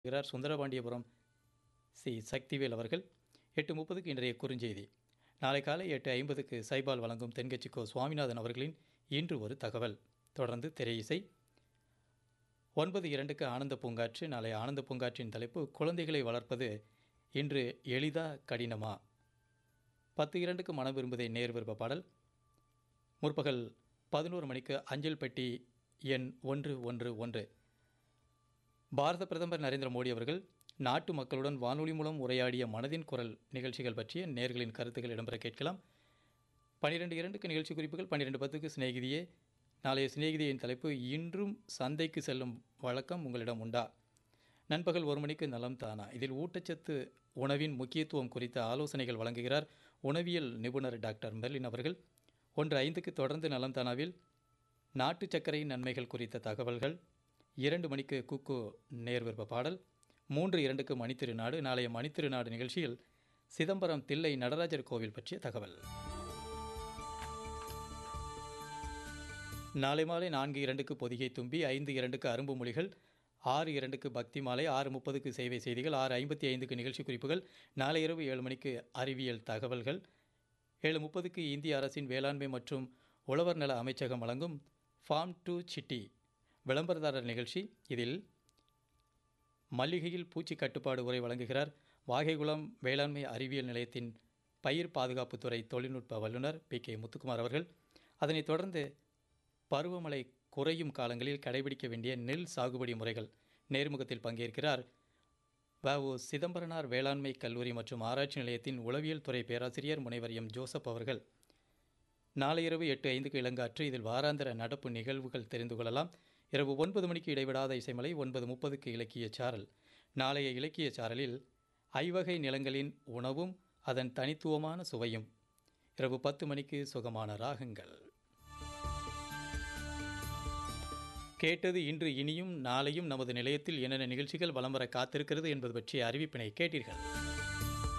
இருக்கிறார் சுந்தரபாண்டியபுரம் சி சக்திவேல் அவர்கள் எட்டு முப்பதுக்கு இன்றைய குறுஞ்செய்தி நாளை காலை எட்டு ஐம்பதுக்கு சைபால் வழங்கும் தென்கட்சிக்கோ சுவாமிநாதன் அவர்களின் இன்று ஒரு தகவல் தொடர்ந்து திரையிசை ஒன்பது இரண்டுக்கு ஆனந்த பூங்காற்று நாளை ஆனந்த பூங்காற்றின் தலைப்பு குழந்தைகளை வளர்ப்பது இன்று எளிதா கடினமா பத்து இரண்டுக்கு மனம் விரும்புதை நேர் விருப்ப பாடல் முற்பகல் பதினோரு மணிக்கு அஞ்சல் பெட்டி எண் ஒன்று ஒன்று ஒன்று பாரத பிரதமர் நரேந்திர மோடி அவர்கள் நாட்டு மக்களுடன் வானொலி மூலம் உரையாடிய மனதின் குரல் நிகழ்ச்சிகள் பற்றிய நேர்களின் கருத்துக்கள் இடம்பெற கேட்கலாம் பன்னிரெண்டு இரண்டுக்கு நிகழ்ச்சி குறிப்புகள் பன்னிரெண்டு பத்துக்கு சிநேகிதியே நாளைய சிநேகிதியின் தலைப்பு இன்றும் சந்தைக்கு செல்லும் வழக்கம் உங்களிடம் உண்டா நண்பகல் ஒரு மணிக்கு நலம் தானா இதில் ஊட்டச்சத்து உணவின் முக்கியத்துவம் குறித்த ஆலோசனைகள் வழங்குகிறார் உணவியல் நிபுணர் டாக்டர் மெர்லின் அவர்கள் ஒன்று ஐந்துக்கு தொடர்ந்து நலம் தானாவில் நாட்டு சர்க்கரையின் நன்மைகள் குறித்த தகவல்கள் இரண்டு மணிக்கு குக்கு நேர்விருப்ப பாடல் மூன்று இரண்டுக்கு மணித்திருநாடு நாளைய மணித்திருநாடு நிகழ்ச்சியில் சிதம்பரம் தில்லை நடராஜர் கோவில் பற்றிய தகவல் நாளை மாலை நான்கு இரண்டுக்கு பொதிகை தும்பி ஐந்து இரண்டுக்கு அரும்பு மொழிகள் ஆறு இரண்டுக்கு பக்தி மாலை ஆறு முப்பதுக்கு சேவை செய்திகள் ஆறு ஐம்பத்தி ஐந்துக்கு நிகழ்ச்சி குறிப்புகள் நாளை இரவு ஏழு மணிக்கு அறிவியல் தகவல்கள் ஏழு முப்பதுக்கு இந்திய அரசின் வேளாண்மை மற்றும் உழவர் நல அமைச்சகம் வழங்கும் ஃபார்ம் டு சிட்டி விளம்பரதாரர் நிகழ்ச்சி இதில் மல்லிகையில் பூச்சி கட்டுப்பாடு உரை வழங்குகிறார் வாகைகுளம் வேளாண்மை அறிவியல் நிலையத்தின் பயிர் பாதுகாப்புத்துறை தொழில்நுட்ப வல்லுநர் பி கே முத்துக்குமார் அவர்கள் அதனைத் தொடர்ந்து பருவமழை குறையும் காலங்களில் கடைபிடிக்க வேண்டிய நெல் சாகுபடி முறைகள் நேர்முகத்தில் பங்கேற்கிறார் வஉ சிதம்பரனார் வேளாண்மை கல்லூரி மற்றும் ஆராய்ச்சி நிலையத்தின் உளவியல் துறை பேராசிரியர் முனைவர் எம் ஜோசப் அவர்கள் நாளை இரவு எட்டு ஐந்துக்கு இளங்காற்று இதில் வாராந்திர நடப்பு நிகழ்வுகள் தெரிந்து கொள்ளலாம் இரவு ஒன்பது மணிக்கு இடைவிடாத இசைமலை ஒன்பது முப்பதுக்கு இலக்கிய சாரல் நாளைய இலக்கிய சாரலில் ஐவகை நிலங்களின் உணவும் அதன் தனித்துவமான சுவையும் இரவு பத்து மணிக்கு சுகமான ராகங்கள் கேட்டது இன்று இனியும் நாளையும் நமது நிலையத்தில் என்னென்ன நிகழ்ச்சிகள் வலம் வர காத்திருக்கிறது என்பது பற்றிய அறிவிப்பினை கேட்டீர்கள்